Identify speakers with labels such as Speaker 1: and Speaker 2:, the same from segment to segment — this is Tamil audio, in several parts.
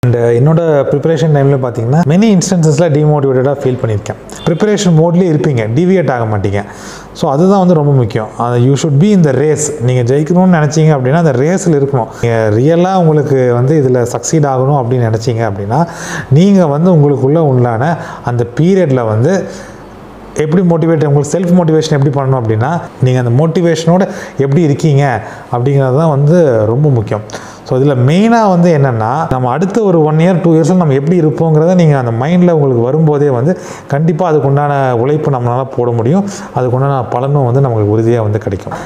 Speaker 1: அண்ட் என்னோட ப்ரிப்பரேஷன் டைமில் பார்த்தீங்கன்னா மெனி இன்ஸ்டன்சஸில் டிமோட்டிவேட்டடாக ஃபீல் பண்ணியிருக்கேன் ப்ரிப்பரேஷன் மோட்லேயே இருப்பீங்க டிவியேட் ஆக மாட்டீங்க ஸோ அதுதான் வந்து ரொம்ப முக்கியம் அது யூ ஷுட் பி இந்த ரேஸ் நீங்கள் ஜெயிக்கணும்னு நினச்சிங்க அப்படின்னா அந்த ரேஸில் இருக்கணும் நீங்கள் ரியலாக உங்களுக்கு வந்து இதில் சக்சீட் ஆகணும் அப்படின்னு நினச்சிங்க அப்படின்னா நீங்கள் வந்து உங்களுக்குள்ளே உள்ளான அந்த பீரியடில் வந்து எப்படி மோட்டிவேட் உங்களுக்கு செல்ஃப் மோட்டிவேஷன் எப்படி பண்ணணும் அப்படின்னா நீங்கள் அந்த மோட்டிவேஷனோட எப்படி இருக்கீங்க அப்படிங்கிறது தான் வந்து ரொம்ப முக்கியம் ஸோ இதில் மெயினாக வந்து என்னென்னா நம்ம அடுத்த ஒரு ஒன் இயர் டூ இயர்ஸில் நம்ம எப்படி இருப்போங்கிறத நீங்கள் அந்த மைண்டில் உங்களுக்கு வரும்போதே வந்து கண்டிப்பாக அதுக்குண்டான உழைப்பு நம்மளால் போட முடியும் அதுக்குண்டான பலனும் வந்து நமக்கு உறுதியாக வந்து கிடைக்கும்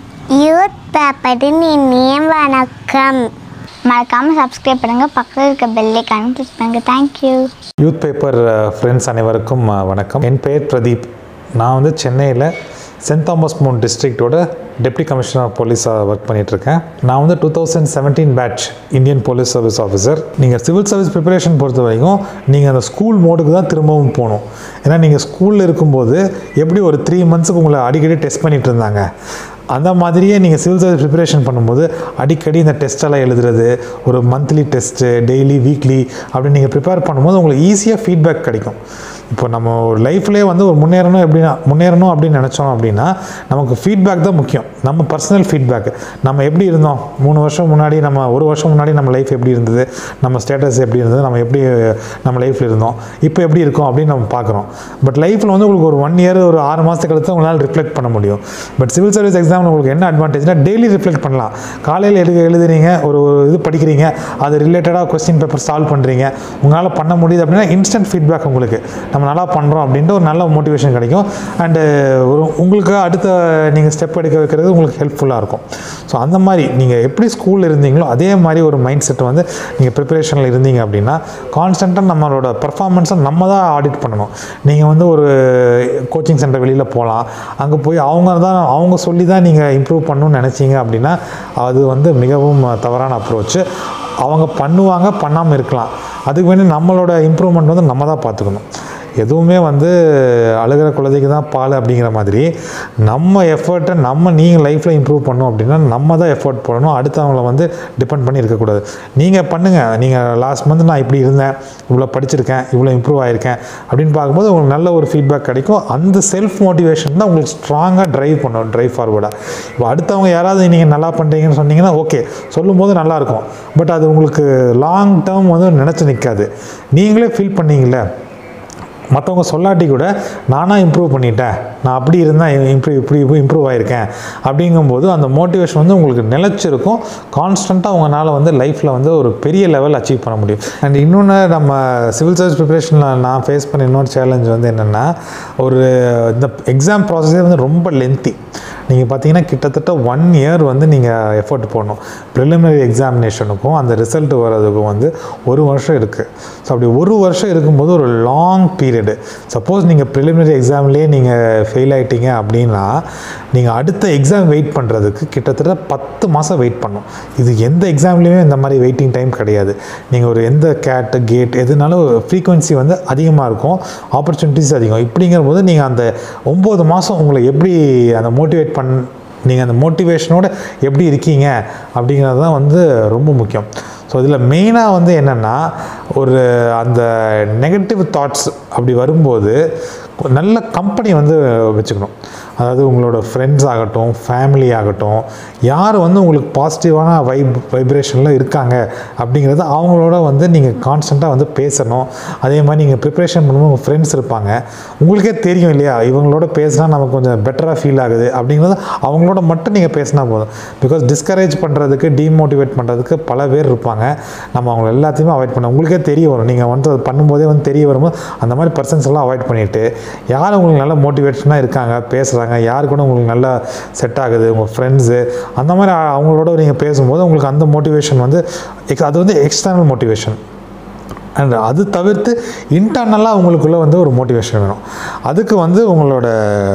Speaker 2: யூத் பேப்பரின் இனிய வணக்கம் மறக்காமல் சப்ஸ்கிரைப் பண்ணுங்கள் பக்கத்தில் இருக்க பெல்லைக்கான கிளிக் பண்ணுங்கள் தேங்க்யூ
Speaker 1: யூத் பேப்பர் ஃப்ரெண்ட்ஸ் அனைவருக்கும் அஹ், வணக்கம் என் பெயர் பிரதீப் நான் வந்து சென்னையில் சென்ட் தாமஸ் மவுண்ட் டிஸ்ட்ரிக்டோட டெப்டி கமிஷனர் ஆஃப் போலீஸாக ஒர்க் பண்ணிகிட்ருக்கேன் நான் வந்து two thousand seventeen batch Indian police service officer நீங்கள் சிவில் சர்வீஸ் ப்ரிப்பரேஷன் பொறுத்த வரைக்கும் நீங்கள் அந்த ஸ்கூல் மோடுக்கு தான் திரும்பவும் போகணும் ஏன்னா நீங்கள் ஸ்கூலில் இருக்கும்போது எப்படி ஒரு த்ரீ மந்த்ஸுக்கு உங்களை அடிக்கடி டெஸ்ட் பண்ணிட்டு இருந்தாங்க அந்த மாதிரியே நீங்கள் சிவில் சர்வீஸ் ப்ரிப்பரேஷன் பண்ணும்போது அடிக்கடி இந்த டெஸ்ட்டெல்லாம் எழுதுறது ஒரு மந்த்லி டெஸ்ட்டு டெய்லி வீக்லி அப்படி நீங்கள் ப்ரிப்பேர் பண்ணும்போது உங்களுக்கு ஈஸியாக ஃபீட்பேக் கிடைக்கும் இப்போ நம்ம ஒரு லைஃப்லேயே வந்து ஒரு முன்னேறணும் எப்படின்னா முன்னேறணும் அப்படின்னு நினச்சோம் அப்படின்னா நமக்கு ஃபீட்பேக் தான் முக்கியம் நம்ம பர்சனல் ஃபீட்பேக் நம்ம எப்படி இருந்தோம் மூணு வருஷம் முன்னாடி நம்ம ஒரு வருஷம் முன்னாடி நம்ம லைஃப் எப்படி இருந்தது நம்ம ஸ்டேட்டஸ் எப்படி இருந்தது நம்ம எப்படி நம்ம லைஃப்பில் இருந்தோம் இப்போ எப்படி இருக்கோம் அப்படின்னு நம்ம பார்க்குறோம் பட் லைஃப்பில் வந்து உங்களுக்கு ஒரு ஒன் இயர் ஒரு ஆறு மாதத்துக்கு கழித்து உங்களால் ரிஃப்ளெக்ட் பண்ண முடியும் பட் சிவில் சர்வீஸ் எக்ஸாமில் உங்களுக்கு என்ன அட்வான்டேஜ்னா டெய்லி ரிஃப்ளெக்ட் பண்ணலாம் காலையில் எழுத எழுதுறீங்க ஒரு ஒரு இது படிக்கிறீங்க அது ரிலேட்டடாக கொஸ்டின் பேப்பர் சால்வ் பண்ணுறீங்க உங்களால் பண்ண முடியுது அப்படின்னா இன்ஸ்டன்ட் ஃபீட்பேக் உங்களுக்கு நம்ம நல்லா பண்ணுறோம் அப்படின்ட்டு ஒரு நல்ல மோட்டிவேஷன் கிடைக்கும் அண்டு ஒரு உங்களுக்கு அடுத்த நீங்கள் ஸ்டெப் எடுக்க வைக்கிறது உங்களுக்கு ஹெல்ப்ஃபுல்லாக இருக்கும் ஸோ அந்த மாதிரி நீங்கள் எப்படி ஸ்கூலில் இருந்தீங்களோ அதே மாதிரி ஒரு மைண்ட் செட் வந்து நீங்கள் ப்ரிப்பரேஷனில் இருந்தீங்க அப்படின்னா கான்ஸ்டண்ட்டாக நம்மளோட பர்ஃபார்மன்ஸை நம்ம தான் ஆடிட் பண்ணணும் நீங்கள் வந்து ஒரு கோச்சிங் சென்டர் வெளியில் போகலாம் அங்கே போய் அவங்க தான் அவங்க சொல்லி தான் நீங்கள் இம்ப்ரூவ் பண்ணணும்னு நினச்சிங்க அப்படின்னா அது வந்து மிகவும் தவறான அப்ரோச்சு அவங்க பண்ணுவாங்க பண்ணாமல் இருக்கலாம் அதுக்கு வேண்டி நம்மளோட இம்ப்ரூவ்மெண்ட் வந்து நம்ம தான் பார்த்துக்கணும் எதுவுமே வந்து அழுகிற குழந்தைக்கு தான் பால் அப்படிங்கிற மாதிரி நம்ம எஃபர்ட்டை நம்ம நீங்கள் லைஃப்பில் இம்ப்ரூவ் பண்ணோம் அப்படின்னா நம்ம தான் எஃபர்ட் போடணும் அடுத்தவங்கள வந்து டிபெண்ட் பண்ணி இருக்கக்கூடாது நீங்கள் பண்ணுங்கள் நீங்கள் லாஸ்ட் மந்த் நான் இப்படி இருந்தேன் இவ்வளோ படிச்சிருக்கேன் இவ்வளோ இம்ப்ரூவ் ஆகிருக்கேன் அப்படின்னு பார்க்கும்போது உங்களுக்கு நல்ல ஒரு ஃபீட்பேக் கிடைக்கும் அந்த செல்ஃப் மோட்டிவேஷன் தான் உங்களுக்கு ஸ்ட்ராங்காக ட்ரைவ் பண்ணும் ட்ரைவ் ஃபார்வர்டாக இப்போ அடுத்தவங்க யாராவது நீங்கள் நல்லா பண்ணுறீங்கன்னு சொன்னீங்கன்னா ஓகே சொல்லும்போது நல்லாயிருக்கும் பட் அது உங்களுக்கு லாங் டேர்ம் வந்து நினச்சி நிற்காது நீங்களே ஃபீல் பண்ணீங்களே மற்றவங்க சொல்லாட்டி கூட நானாக இம்ப்ரூவ் பண்ணிட்டேன் நான் அப்படி இருந்தால் இம்ப்ரூவ் இப்படி இம்ப்ரூவ் ஆகிருக்கேன் அப்படிங்கும்போது அந்த மோட்டிவேஷன் வந்து உங்களுக்கு நிலச்சிருக்கும் கான்ஸ்டண்ட்டாக உங்களால் வந்து லைஃப்பில் வந்து ஒரு பெரிய லெவல் அச்சீவ் பண்ண முடியும் அண்ட் இன்னொன்று நம்ம சிவில் சர்வீஸ் ப்ரிப்பரேஷனில் நான் ஃபேஸ் பண்ண இன்னொரு சேலஞ்ச் வந்து என்னென்னா ஒரு இந்த எக்ஸாம் ப்ராசஸே வந்து ரொம்ப லென்த்தி நீங்கள் பார்த்தீங்கன்னா கிட்டத்தட்ட ஒன் இயர் வந்து நீங்கள் எஃபோர்ட் போடணும் ப்ரிலிமினரி எக்ஸாமினேஷனுக்கும் அந்த ரிசல்ட் வர்றதுக்கும் வந்து ஒரு வருஷம் இருக்குது ஸோ அப்படி ஒரு வருஷம் இருக்கும்போது ஒரு லாங் பீரியடு சப்போஸ் நீங்கள் ப்ரிலிமினரி எக்ஸாம்லேயே நீங்கள் ஃபெயில் ஆகிட்டீங்க அப்படின்னா நீங்கள் அடுத்த எக்ஸாம் வெயிட் பண்ணுறதுக்கு கிட்டத்தட்ட பத்து மாதம் வெயிட் பண்ணணும் இது எந்த எக்ஸாம்லேயுமே இந்த மாதிரி வெயிட்டிங் டைம் கிடையாது நீங்கள் ஒரு எந்த கேட் கேட் எதுனாலும் ஃப்ரீக்குவென்சி வந்து அதிகமாக இருக்கும் ஆப்பர்ச்சுனிட்டிஸ் அதிகம் இப்படிங்கிற போது நீங்கள் அந்த ஒம்பது மாதம் உங்களை எப்படி அந்த மோட்டிவேட் பண் நீங்கள் அந்த மோட்டிவேஷனோட எப்படி இருக்கீங்க அப்படிங்கிறது தான் வந்து ரொம்ப முக்கியம் ஸோ இதில் மெயினாக வந்து என்னென்னா ஒரு அந்த நெகட்டிவ் தாட்ஸ் அப்படி வரும்போது நல்ல கம்பெனி வந்து வச்சுக்கணும் அதாவது உங்களோட ஃப்ரெண்ட்ஸ் ஆகட்டும் ஃபேமிலி ஆகட்டும் யார் வந்து உங்களுக்கு பாசிட்டிவான வைப் வைப்ரேஷனில் இருக்காங்க அப்படிங்கிறத அவங்களோட வந்து நீங்கள் கான்ஸ்டண்ட்டாக வந்து பேசணும் அதே மாதிரி நீங்கள் ப்ரிப்ரேஷன் பண்ணும்போது உங்கள் ஃப்ரெண்ட்ஸ் இருப்பாங்க உங்களுக்கே தெரியும் இல்லையா இவங்களோட பேசினா நமக்கு கொஞ்சம் பெட்டராக ஃபீல் ஆகுது அப்படிங்கிறது அவங்களோட மட்டும் நீங்கள் பேசினா போதும் பிகாஸ் டிஸ்கரேஜ் பண்ணுறதுக்கு டீமோட்டிவேட் பண்ணுறதுக்கு பல பேர் இருப்பாங்க நம்ம அவங்க எல்லாத்தையுமே அவாய்ட் பண்ண உங்களுக்கே தெரிய வரும் நீங்கள் வந்து அது பண்ணும்போதே வந்து தெரிய வரும்போது அந்த மாதிரி பர்சன்ஸ் எல்லாம் அவாய்ட் பண்ணிவிட்டு யார் உங்களுக்கு நல்ல மோட்டிவேஷனாக இருக்காங்க பேசுகிறாங்க யார் கூட உங்களுக்கு நல்லா செட் ஆகுது உங்கள் ஃப்ரெண்ட்ஸு அந்த மாதிரி அ- அவங்களோட நீங்கள் பேசும்போது உங்களுக்கு அந்த மோட்டிவேஷன் வந்து ex- அது வந்து எக்ஸ்டர்னல் மோட்டிவேஷன் அண்ட் அது தவிர்த்து இன்டர்னலாக உங்களுக்குள்ளே வந்து ஒரு மோட்டிவேஷன் வேணும் அதுக்கு வந்து உங்களோட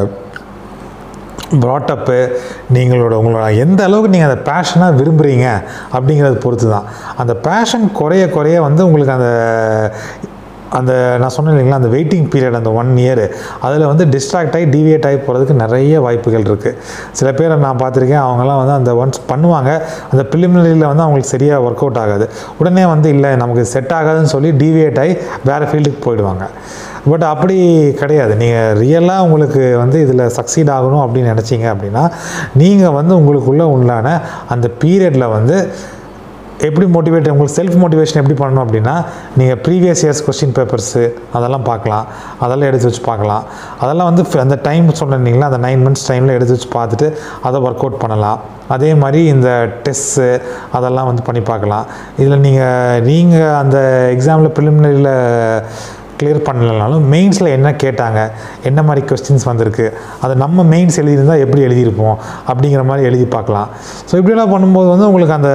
Speaker 1: ப்ராட்டப்பு நீங்களோட உங்களோட எந்த அளவுக்கு நீங்கள் அந்த பேஷனாக விரும்புகிறீங்க அப்படிங்கிறத பொறுத்து தான் அந்த பேஷன் குறைய குறைய வந்து உங்களுக்கு அந்த அந்த நான் சொன்னேன் இல்லைங்களா அந்த வெயிட்டிங் பீரியட் அந்த ஒன் இயர் அதில் வந்து டிஸ்ட்ராக்ட் ஆகி டிவியேட் ஆகி போகிறதுக்கு நிறைய வாய்ப்புகள் இருக்குது சில பேரை நான் பார்த்துருக்கேன் அவங்கெல்லாம் வந்து அந்த ஒன்ஸ் பண்ணுவாங்க அந்த ப்ரிலிமினரியில் வந்து அவங்களுக்கு சரியாக ஒர்க் அவுட் ஆகாது உடனே வந்து இல்லை நமக்கு செட் ஆகாதுன்னு சொல்லி டிவியேட் ஆகி வேறு ஃபீல்டுக்கு போயிடுவாங்க பட் அப்படி கிடையாது நீங்கள் ரியலாக உங்களுக்கு வந்து இதில் சக்சீட் ஆகணும் அப்படின்னு நினச்சிங்க அப்படின்னா நீங்கள் வந்து உங்களுக்குள்ளே உள்ளான அந்த பீரியடில் வந்து எப்படி மோட்டிவேட் உங்களுக்கு செல்ஃப் மோட்டிவேஷன் எப்படி பண்ணணும் அப்படின்னா நீங்கள் ப்ரீவியஸ் இயர்ஸ் கொஸ்டின் பேப்பர்ஸு அதெல்லாம் பார்க்கலாம் அதெல்லாம் எடுத்து வச்சு பார்க்கலாம் அதெல்லாம் வந்து ஃப- அந்த டைம் சொன்னீங்களா அந்த நைன் மந்த்ஸ் டைமில் எடுத்து வச்சு பார்த்துட்டு அதை ஒர்க் அவுட் பண்ணலாம் அதே மாதிரி இந்த டெஸ்ட்டு அதெல்லாம் வந்து பண்ணி பார்க்கலாம் இதில் நீங்கள் நீங்கள் அந்த எக்ஸாமில் ப்ரிலிமினரியில் கிளியர் பண்ணலனாலும் மெயின்ஸில் என்ன கேட்டாங்க என்ன மாதிரி கொஸ்டின்ஸ் வந்திருக்கு அதை நம்ம மெயின்ஸ் எழுதியிருந்தால் எப்படி எழுதியிருப்போம் அப்படிங்கிற மாதிரி எழுதி பார்க்கலாம் ஸோ இப்படியெல்லாம் பண்ணும்போது வந்து உங்களுக்கு அந்த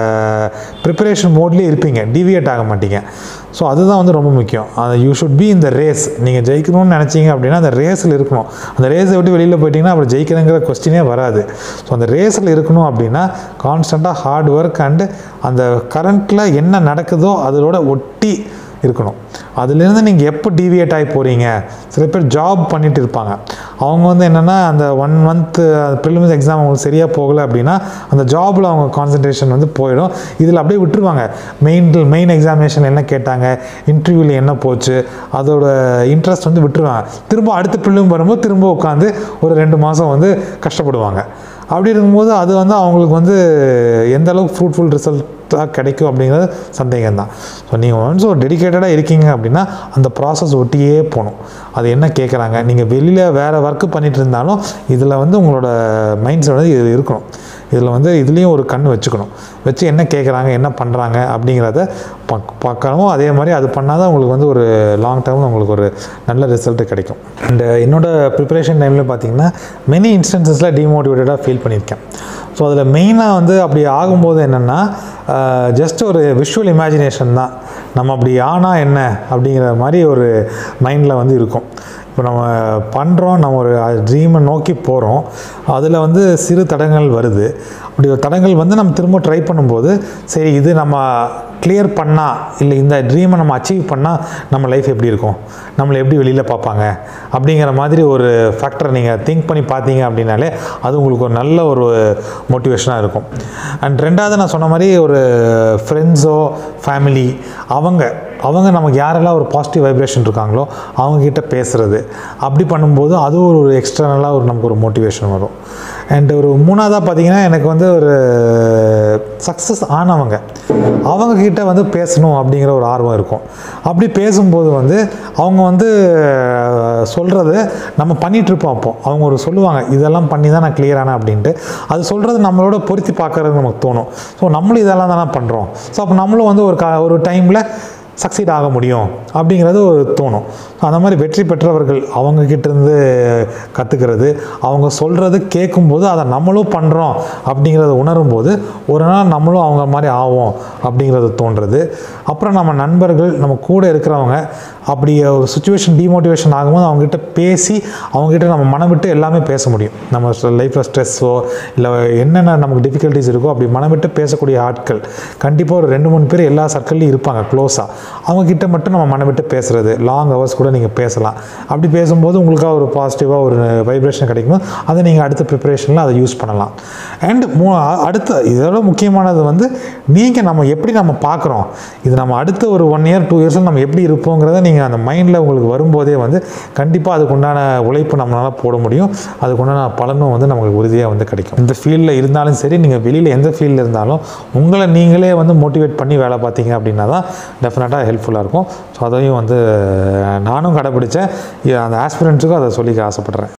Speaker 1: ப்ரிப்பரேஷன் மோட்லேயே இருப்பீங்க டிவியேட் ஆக மாட்டீங்க ஸோ அதுதான் வந்து ரொம்ப முக்கியம் அது யூ ஷுட் பி இந்த ரேஸ் நீங்கள் ஜெயிக்கணும்னு நினச்சிங்க அப்படின்னா அந்த ரேஸில் இருக்கணும் அந்த ரேஸை விட்டு வெளியில் போயிட்டீங்கன்னா அப்புறம் ஜெயிக்கிறதுங்கிற கொஸ்டினே வராது ஸோ அந்த ரேஸில் இருக்கணும் அப்படின்னா கான்ஸ்டண்ட்டாக ஹார்ட் ஒர்க் அண்டு அந்த கரண்ட்டில் என்ன நடக்குதோ அதோட ஒட்டி இருக்கணும் அதுலேருந்து நீங்கள் எப்போ டீவியேட் ஆகி போகிறீங்க சில பேர் ஜாப் பண்ணிட்டு இருப்பாங்க அவங்க வந்து என்னென்னா அந்த ஒன் மந்த்து ப்ரிலிம்ஸ் எக்ஸாம் அவங்களுக்கு சரியாக போகலை அப்படின்னா அந்த ஜாபில் அவங்க கான்சன்ட்ரேஷன் வந்து போயிடும் இதில் அப்படியே விட்டுருவாங்க மெயின் மெயின் எக்ஸாமினேஷன் என்ன கேட்டாங்க இன்டர்வியூவில் என்ன போச்சு அதோட இன்ட்ரெஸ்ட் வந்து விட்டுருவாங்க திரும்ப அடுத்த ப்ரிலிம் வரும்போது திரும்ப உட்காந்து ஒரு ரெண்டு மாதம் வந்து கஷ்டப்படுவாங்க அப்படி இருக்கும்போது அது வந்து அவங்களுக்கு வந்து எந்த அளவுக்கு ஃப்ரூட்ஃபுல் ரிசல்ட்டாக கிடைக்கும் அப்படிங்கிறது சந்தேகம் தான் ஸோ நீங்கள் ஒன்ஸ் ஒரு டெடிக்கேட்டடாக இருக்கீங்க அப்படின்னா அந்த ப்ராசஸ் ஒட்டியே போகணும் அது என்ன கேட்குறாங்க நீங்கள் வெளியில் வேறு ஒர்க்கு பண்ணிட்டு இருந்தாலும் இதில் வந்து உங்களோட மைண்ட் செட் வந்து இது இருக்கணும் இதில் வந்து இதுலேயும் ஒரு கண் வச்சுக்கணும் வச்சு என்ன கேட்குறாங்க என்ன பண்ணுறாங்க அப்படிங்கிறத பக் பார்க்கணும் அதே மாதிரி அது பண்ணால் தான் உங்களுக்கு வந்து ஒரு லாங் டேர்மில் உங்களுக்கு ஒரு நல்ல ரிசல்ட் கிடைக்கும் அண்ட் என்னோட ப்ரிப்பரேஷன் டைமில் பார்த்தீங்கன்னா மெனி இன்ஸ்டன்சஸில் டிமோட்டிவேட்டடாக ஃபீல் பண்ணியிருக்கேன் ஸோ அதில் மெயினாக வந்து அப்படி ஆகும்போது என்னென்னா ஜஸ்ட் ஒரு விஷுவல் இமேஜினேஷன் தான் நம்ம அப்படி ஆனால் என்ன அப்படிங்கிற மாதிரி ஒரு மைண்டில் வந்து இருக்கும் இப்போ நம்ம பண்ணுறோம் நம்ம ஒரு ட்ரீமை நோக்கி போகிறோம் அதில் வந்து சிறு தடங்கள் வருது அப்படி ஒரு தடங்கள் வந்து நம்ம திரும்ப ட்ரை பண்ணும்போது சரி இது நம்ம கிளியர் பண்ணால் இல்லை இந்த ட்ரீமை நம்ம அச்சீவ் பண்ணால் நம்ம லைஃப் எப்படி இருக்கும் நம்மளை எப்படி வெளியில் பார்ப்பாங்க அப்படிங்கிற மாதிரி ஒரு ஃபேக்டரை நீங்கள் திங்க் பண்ணி பார்த்தீங்க அப்படின்னாலே அது உங்களுக்கு ஒரு நல்ல ஒரு மோட்டிவேஷனாக இருக்கும் அண்ட் ரெண்டாவது நான் சொன்ன மாதிரி ஒரு ஃப்ரெண்ட்ஸோ ஃபேமிலி அவங்க அவங்க நமக்கு யாரெல்லாம் ஒரு பாசிட்டிவ் வைப்ரேஷன் இருக்காங்களோ அவங்கக்கிட்ட பேசுகிறது அப்படி பண்ணும்போது அது ஒரு ஒரு எக்ஸ்டர்னலாக ஒரு நமக்கு ஒரு மோட்டிவேஷன் வரும் அண்ட் ஒரு மூணாவதாக பார்த்தீங்கன்னா எனக்கு வந்து ஒரு சக்ஸஸ் ஆனவங்க அவங்கக்கிட்ட வந்து பேசணும் அப்படிங்கிற ஒரு ஆர்வம் இருக்கும் அப்படி பேசும்போது வந்து அவங்க வந்து சொல்கிறது நம்ம பண்ணிகிட்ருப்போம் அப்போ அவங்க ஒரு சொல்லுவாங்க இதெல்லாம் பண்ணி தான் நான் clear ஆனேன் அப்படின்ட்டு அது சொல்கிறது நம்மளோட பொருத்தி பார்க்கறது நமக்கு தோணும் ஸோ நம்மளும் இதெல்லாம் தானே பண்ணுறோம் ஸோ அப்போ நம்மளும் வந்து ஒரு கா ஒரு டைமில் சக்சீட் ஆக முடியும் அப்படிங்கிறது ஒரு தோணும் ஸோ அந்த மாதிரி வெற்றி பெற்றவர்கள் அவங்க கிட்ட இருந்து கற்றுக்கிறது அவங்க சொல்கிறது கேட்கும்போது அதை நம்மளும் பண்ணுறோம் அப்படிங்கிறத உணரும்போது ஒரு நாள் நம்மளும் அவங்க மாதிரி ஆவோம் அப்படிங்கிறது தோன்றுறது அப்புறம் நம்ம நண்பர்கள் நம்ம கூட இருக்கிறவங்க அப்படி ஒரு சுச்சுவேஷன் டிமோட்டிவேஷன் ஆகும்போது அவங்ககிட்ட பேசி அவங்ககிட்ட நம்ம மனம் விட்டு எல்லாமே பேச முடியும் நம்ம லைஃப்பில் ஸ்ட்ரெஸ்ஸோ இல்லை என்னென்ன நமக்கு டிஃபிகல்ட்டிஸ் இருக்கோ அப்படி மனம் விட்டு பேசக்கூடிய ஆட்கள் கண்டிப்பாக ஒரு ரெண்டு மூணு பேர் எல்லா சர்க்கிள்லையும் இருப்பாங்க க்ளோஸாக அவங்கக்கிட்ட மட்டும் நம்ம மனம் விட்டு பேசுகிறது லாங் ஹவர்ஸ் கூட நீங்கள் பேசலாம் அப்படி பேசும்போது உங்களுக்காக ஒரு பாசிட்டிவாக ஒரு வைப்ரேஷன் கிடைக்கும்போது அதை நீங்கள் அடுத்த ப்ரிப்பரேஷனில் அதை யூஸ் பண்ணலாம் அண்ட் மூ அடுத்த இதோட முக்கியமானது வந்து நீங்கள் நம்ம எப்படி நம்ம பார்க்குறோம் இது நம்ம அடுத்த ஒரு ஒன் இயர் டூ இயர்ஸில் நம்ம எப்படி இருப்போங்கிறத நீங்கள் அந்த மைண்டில் உங்களுக்கு வரும்போதே வந்து கண்டிப்பாக அதுக்குண்டான உழைப்பு நம்மளால் போட முடியும் அதுக்குண்டான பலனும் வந்து நமக்கு உறுதியாக வந்து கிடைக்கும் இந்த ஃபீல்டில் இருந்தாலும் சரி நீங்கள் வெளியில் எந்த ஃபீல்டில் இருந்தாலும் உங்களை நீங்களே வந்து மோட்டிவேட் பண்ணி வேலை பார்த்தீங்க அப்படின்னா தான் டெஃபினட்டாக ஹெல்ப்ஃபுல்லாக இருக்கும் ஸோ அதையும் வந்து நானும் கடைப்பிடிச்சேன் அந்த ஆஸ்பிரண்ட்ஸுக்கும் அதை சொல்லிக்க ஆசைப்பட்றேன்